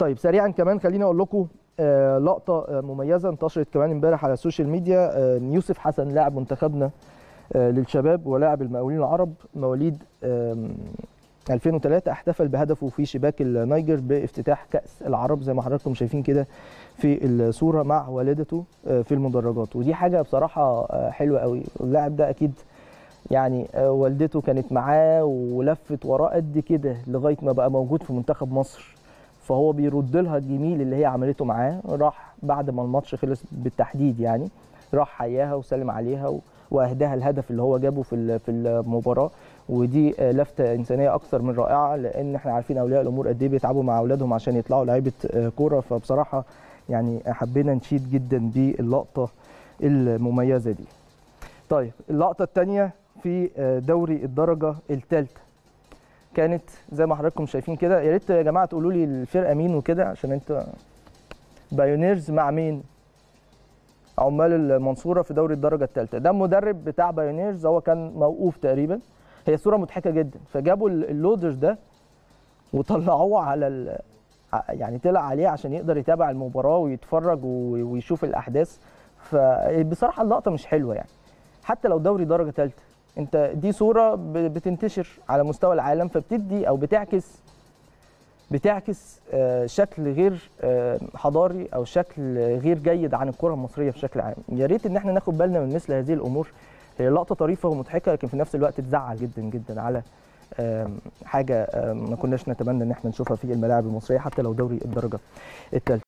طيب سريعا كمان خليني اقول لكم آه، لقطه آه، مميزه انتشرت كمان امبارح على السوشيال ميديا آه، يوسف حسن لاعب منتخبنا آه، للشباب ولاعب المقاولين العرب مواليد آم، 2003 احتفل بهدفه في شباك النيجر بافتتاح كاس العرب زي ما حضراتكم شايفين كده في الصوره مع والدته آه، في المدرجات ودي حاجه بصراحه آه، حلوه قوي اللاعب ده اكيد يعني آه، والدته كانت معاه ولفت وراه قد كده لغايه ما بقى موجود في منتخب مصر فهو بيرد لها الجميل اللي هي عملته معاه راح بعد ما الماتش خلص بالتحديد يعني راح حياها وسلم عليها و- واهداها الهدف اللي هو جابه في ال- في المباراه ودي آه، لفته انسانيه اكثر من رائعه لان احنا عارفين اولياء الامور قد ايه بيتعبوا مع اولادهم عشان يطلعوا لعيبه آه، كوره فبصراحه يعني حبينا نشيد جدا باللقطه المميزه دي. طيب اللقطه الثانيه في آه، دوري الدرجه الثالثه كانت زي ما حضراتكم شايفين كده يا ريت يا جماعه تقولوا لي الفرقه مين وكده عشان انت بايونيرز مع مين عمال المنصوره في دوري الدرجه الثالثه ده المدرب بتاع بايونيرز هو كان موقوف تقريبا هي صوره مضحكه جدا فجابوا ال- اللودر ده وطلعوه على ال... ع- يعني طلع عليه عشان يقدر يتابع المباراه ويتفرج و- ويشوف الاحداث فبصراحه اللقطه مش حلوه يعني حتى لو دوري درجه ثالثه انت دي صوره ب- بتنتشر على مستوى العالم فبتدي او بتعكس بتعكس آه، شكل غير آه، حضاري او شكل غير جيد عن الكره المصريه بشكل عام يا ريت ان احنا ناخد بالنا من مثل هذه الامور هي لقطه طريفه ومضحكه لكن في نفس الوقت تزعل جدا جدا على آم، حاجه آم، ما كناش نتمنى ان احنا نشوفها في الملاعب المصريه حتى لو دوري الدرجه الثالثه